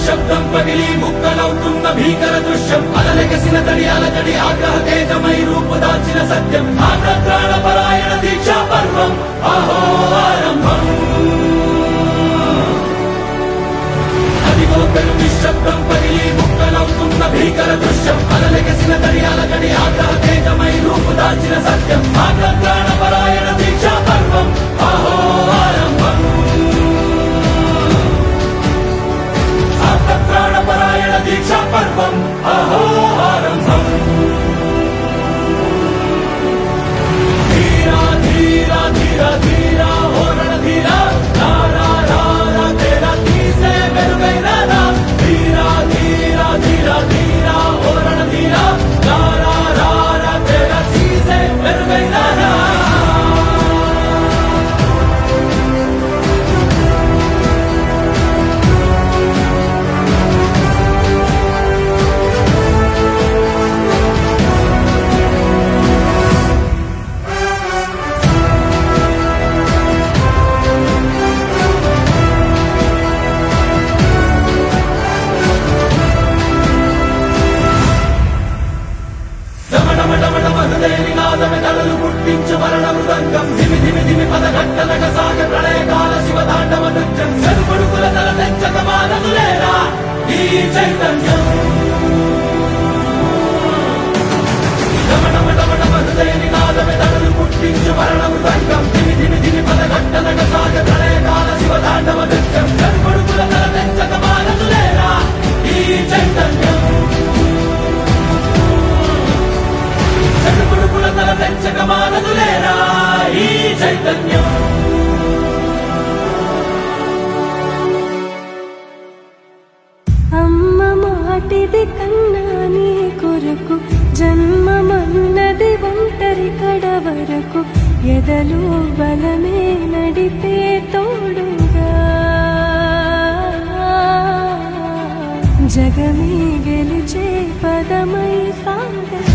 నిశ్శబ్దం పగిలి ముక్కలవుతున్న భీకర దృశ్యం అలలెగసిన తడి అలజడి ఆగ్రహ తేజమై రూపుదాల్చిన సత్యం ఆగ్రహ పరాయణ దీక్షా పర్వం అహో ఆరంభం అదిగో పెను నిశ్శబ్దం పగిలి ముక్కలవుతున్న భీకర దృశ్యం అలలెగసిన తడి అలజడి ఆగ్రహ తేజమై రూపుదాల్చిన సత్యం ఆగ్రహ పరాయణ దీక్షా పర్వం అహో ఆరంభం ప్రాణపరాయణ దీక్షా పర్వం అహో ఆరంభం ధీరా ధీరా ధీరా ధీరా ఓరణ ధీరా రా రా రా రా తేరా తీసే మెరుగైన రా ధీరా ధీరా ధీరా ధీరా ఓరణ ధీరా రా రా రా రా తేరా తీసే మెరుగైన రా దమడమడమడమహృదయనినాదమే తలలు పుట్టించు మరణ మృదంగం ధిమి ధిమి ధిమి పదఘట్టనక సాగ ప్రళయకాల శివ తాండవ నృత్యం చెరుపడుకుల తల తెంచక మానదులేరా ఈ చైతన్యం దమడమడమడమహృదయనినాదమే తలలు పుట్టించు మరణ మృదంగం ధిమి ధిమి ధిమి పదఘట్టనక సాగ ప్రళయకాల శివ తాండవ నృత్యం చెరుపడుకుల తల తెంచక మానదులేరా ఈ చైతన్యం చెడుపుడుపుల తల తెంచక మానదులేరా ఈ చైతన్యం అమ్మ మాటిది కన్నా నీ కొరకు జన్మమన్నది ఒంటరి కడ వరకు ఎదలు బలమే నడిపే తోడుగా జగమే గెలిచే పదమై సాగ